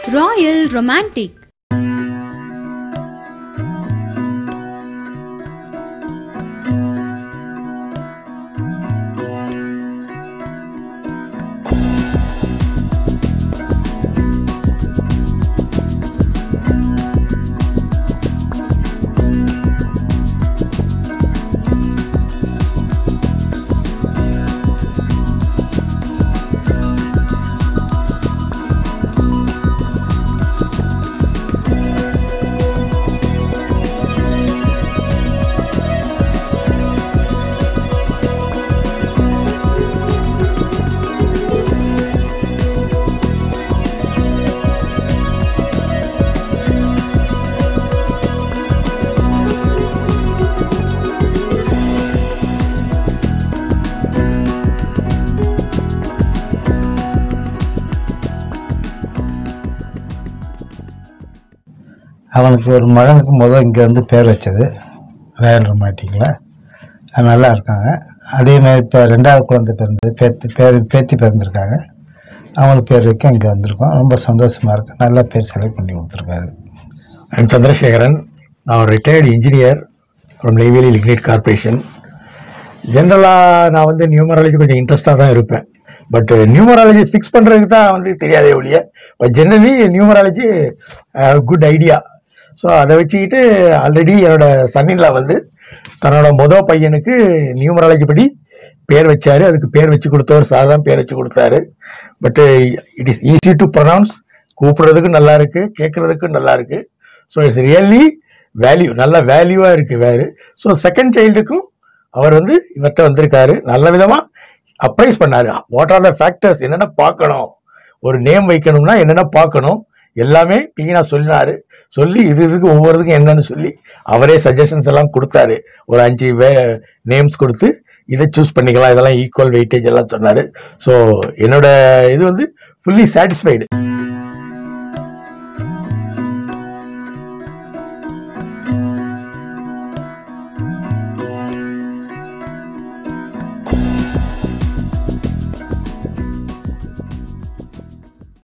Royal Romantic. அவனுக்கு ஒரு மகனுக்கு முதல் இங்கே வந்து பேர் வச்சது ராயல் ரொமாட்டிக்கில் அது நல்லா இருக்காங்க அதே மாதிரி இப்போ ரெண்டாவது குழந்தை பிறந்தது பேத்தி பேர் பேத்தி பிறந்திருக்காங்க அவங்களுக்கு பேர் வைக்க இங்கே வந்திருக்கோம் ரொம்ப சந்தோஷமாக இருக்கு நல்லா பேர் செலக்ட் பண்ணி கொடுத்துருக்காரு ஐம் சந்திரசேகரன் நான் ஒரு retired engineer from Neyveli Lignite Corporation ஜென்ரலாக நான் வந்து நியூமராலஜி கொஞ்சம் இன்ட்ரெஸ்டாக தான் இருப்பேன் பட் நியூமராலஜி ஃபிக்ஸ் பண்ணுறதுக்கு தான் வந்து தெரியாதே ஒழிய but generally numerology good idea so அதை வச்சுக்கிட்டு ஆல்ரெடி என்னோட சன்னின்ல வந்து தன்னோட மொதல் பையனுக்கு நியூமராலஜி படி பேர் வச்சாரு அதுக்கு பேர் வச்சு கொடுத்தவர் சார் தான் பேர் வச்சு கொடுத்தாரு but it is easy to pronounce கூப்பிடுறதுக்கும் நல்லா இருக்கு கேட்கறதுக்கும் நல்லா இருக்கு ஸோ இட்ஸ் ரியல்லி வேல்யூ நல்ல வேல்யூவாக இருக்கு வேறு ஸோ செகண்ட் சைல்டுக்கும் அவர் வந்து இவர்கிட்ட வந்திருக்காரு நல்ல விதமாக அப்ரைஸ் பண்ணாரு வாட் ஆர் த ஃபேக்டர்ஸ் என்னென்ன பார்க்கணும் ஒரு நேம் வைக்கணும்னா என்னென்ன பார்க்கணும் எல்லாமே க்ளீனாக சொன்னாரு சொல்லி இது இதுக்கு ஒவ்வொருத்துக்கும் என்னன்னு சொல்லி அவரே சஜஷன்ஸ் எல்லாம் கொடுத்தாரு ஒரு அஞ்சு வே நேம்ஸ் கொடுத்து இதை சூஸ் பண்ணிக்கலாம் இதெல்லாம் ஈக்குவல் வெயிட்டேஜ் எல்லாம் சொன்னார் ஸோ என்னோட இது வந்து ஃபுல்லி சாட்டிஸ்ஃபைடு